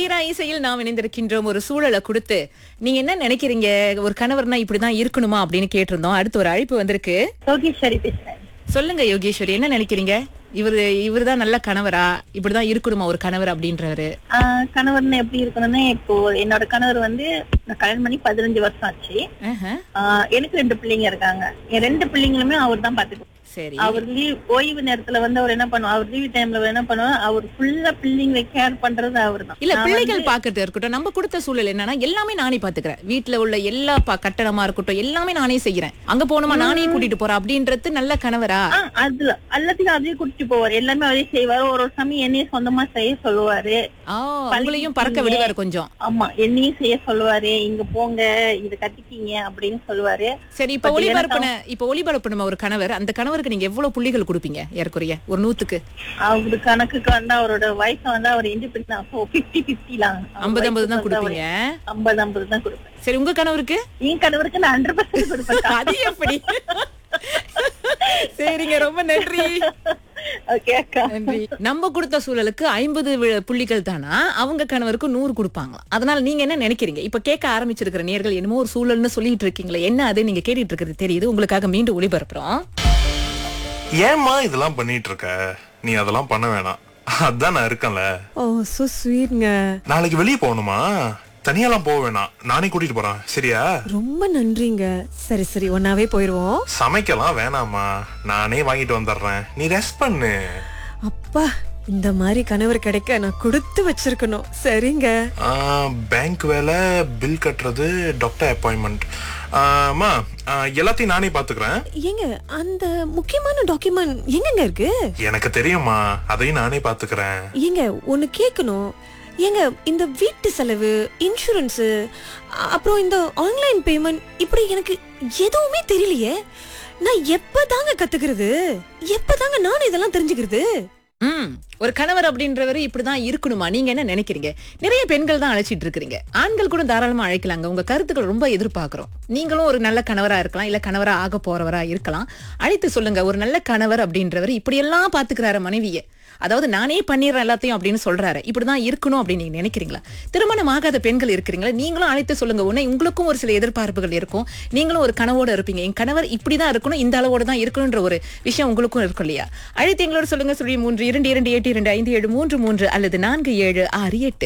தீரா இசையில் நாம் இணைந்திருக்கின்றோம் ஒரு சூழலை கொடுத்து நீங்க என்ன நினைக்கிறீங்க ஒரு கணவர்னா இப்படிதான் இருக்கணுமா அப்படின்னு கேட்டிருந்தோம் அடுத்து ஒரு அழைப்பு வந்திருக்கு யோகேஸ்வரி பேசுறேன் சொல்லுங்க யோகேஸ்வரி என்ன நினைக்கிறீங்க இவரு இவர்தான் நல்ல கணவரா இப்படிதான் இருக்கணுமா ஒரு கணவர் அப்படின்றவரு ஆஹ் கணவர்னு எப்படி இருக்கணும்னா இப்போ என்னோட கணவர் வந்து நான் கல்யாணம் பண்ணி பதினஞ்சு வருஷம் ஆச்சு ஆஹா, ஆஹ் எனக்கு ரெண்டு பிள்ளைங்க இருக்காங்க என் ரெண்டு பிள்ளைங்களுமே அவர் தான் பாத்துக்குவார் சரி அவர் லீவ் ஓய்வு நேரத்துல வந்து அவர் என்ன பண்ணுவார் அவர் லீவ் டைம்ல என்ன பண்ணுவார் அவர் ஃபுல்லா பிள்ளைங்களை கேர் பண்றது அவர் தான் இல்ல பிள்ளைகள் பாக்குறது இருக்கட்டும் நம்ம கொடுத்த சூழல் என்னன்னா எல்லாமே நானே பாத்துக்கிறேன் வீட்டுல உள்ள எல்லா ப- கட்டணமா இருக்கட்டும் எல்லாமே நானே செய்யறேன் அங்க போனோமா நானே கூட்டிட்டு போறேன் அப்படின்றது நல்ல கணவரா அதுல எல்லாத்தையும் அதையே கூட்டிட்டு போவார் எல்லாமே அவரே செய்வாரு ஒரு ஒரு சமயம் என்னையும் சொந்தமா செய்ய சொல்லுவாரு ஆ, உங்களையும் பறக்க விடுவாரு கொஞ்சம் ஆமா என்னையும் செய்ய சொல்லுவாரு இங்க போங்க இது கட்டிக்கிங்க அப்படின்னு சொல்லுவாரு சரி இப்ப ஒளிபரப்புன இப்ப ஒளிபரப்புன ஒரு கணவர் அந்த கணவருக்கு நீங்க எவ்வளவு புள்ளிகள் கொடுப்பீங்க ஏறக்குறைய ஒரு நூத்துக்கு அவரு கணக்குக்கு வந்து அவரோட வயசு வந்து அவர் இண்டிபெண்ட் பிப்டி பிப்டிலாம் ஐம்பது ஐம்பது தான் கொடுப்பீங்க ஐம்பது ஐம்பது தான் கொடுப்பேன் சரி உங்க கணவருக்கு என் கணவருக்கு நான் ஹண்ட்ரட் பர்சன்ட் கொடுப்பேன் அது எப்படி சரிங்க ரொம்ப நன்றி ஓகே அக்கா நன்றி நம்ம கொடுத்த சூழலுக்கு ஐம்பது புள்ளிகள் தானா அவங்க கணவருக்கு நூறு கொடுப்பாங்களாம் அதனால நீங்க என்ன நினைக்கிறீங்க இப்ப கேட்க ஆரம்பிச்சிருக்கிற நேர்கள் என்னமோ ஒரு சூழல்னு சொல்லிட்டு இருக்கீங்களே என்ன அது நீங்க கேட்டுட்டு இருக்கிறது தெரியுது உங்களுக்காக மீண்டும் ஒளிபரப்புறோம் ஏம்மா இதெல்லாம் பண்ணிட்டு இருக்க நீ அதெல்லாம் பண்ண வேணாம் அதான் நான் இருக்கேன்ல ஓ சோ ஸ்வீட்ங்க நாளைக்கு வெளியே போகணுமா தனியாலாம் போக வேணாம் நானே கூட்டிட்டு போறேன் சரியா ரொம்ப நன்றிங்க சரி சரி ஒன்னாவே போயிருவோம் சமைக்கலாம் வேணாமா நானே வாங்கிட்டு வந்துடுறேன் நீ ரெஸ்ட் பண்ணு அப்பா இந்த மாதிரி கணவர் கிடைக்க நான் கொடுத்து வச்சிருக்கணும் சரிங்க பேங்க் வேலை பில் கட்டுறது டாக்டர் அப்பாயின்மெண்ட் அம்மா ஆ, எல்லாத்தையும் நானே பாத்துக்கிறேன் ஏங்க அந்த முக்கியமான டாக்குமெண்ட் எங்கங்க இருக்கு எனக்கு தெரியுமா அதையும் நானே பாத்துக்கிறேன் ஏங்க ஒன்னு கேட்கணும் ஏங்க இந்த வீட்டு செலவு இன்சூரன்ஸ் அப்புறம் இந்த ஆன்லைன் பேமெண்ட் இப்படி எனக்கு எதுவுமே தெரியலையே நான் எப்பதாங்க கத்துக்கிறது எப்பதாங்க நானும் இதெல்லாம் தெரிஞ்சுக்கிறது ம் ஒரு கணவர் அப்படின்றவரு இப்படிதான் இருக்கணுமா நீங்க என்ன நினைக்கிறீங்க நிறைய பெண்கள் தான் அழைச்சிட்டு இருக்கிறீங்க ஆண்கள் கூட தாராளமா அழைக்கலாங்க உங்க கருத்துக்கள் ரொம்ப எதிர்பார்க்கிறோம் நீங்களும் ஒரு நல்ல கணவரா இருக்கலாம் இல்ல கணவரா ஆக போறவரா இருக்கலாம் அழைத்து சொல்லுங்க ஒரு நல்ல கணவர் அப்படின்றவர் இப்படியெல்லாம் பாத்துக்கிறாரு மனைவியை அதாவது நானே பண்ணிடுறேன் எல்லாத்தையும் அப்படின்னு சொல்றாரு இப்படிதான் இருக்கணும் அப்படின்னு நீங்க நினைக்கிறீங்களா திருமணம் ஆகாத பெண்கள் இருக்கிறீங்களா நீங்களும் அழைத்து சொல்லுங்க உடனே உங்களுக்கும் ஒரு சில எதிர்பார்ப்புகள் இருக்கும் நீங்களும் ஒரு கனவோட இருப்பீங்க என் கணவர் இப்படிதான் இருக்கணும் இந்த அளவோட தான் இருக்கணும்ன்ற ஒரு விஷயம் உங்களுக்கும் இருக்கும் இல்லையா அழைத்து எங்களோட சொல்லுங்க சொல்லி மூன்று இரண்டு இரண்டு எட்டு இரண்டு ஐந்து ஏழு மூன்று மூன்று அல்லது நான்கு ஏழு ஆறு எட்டு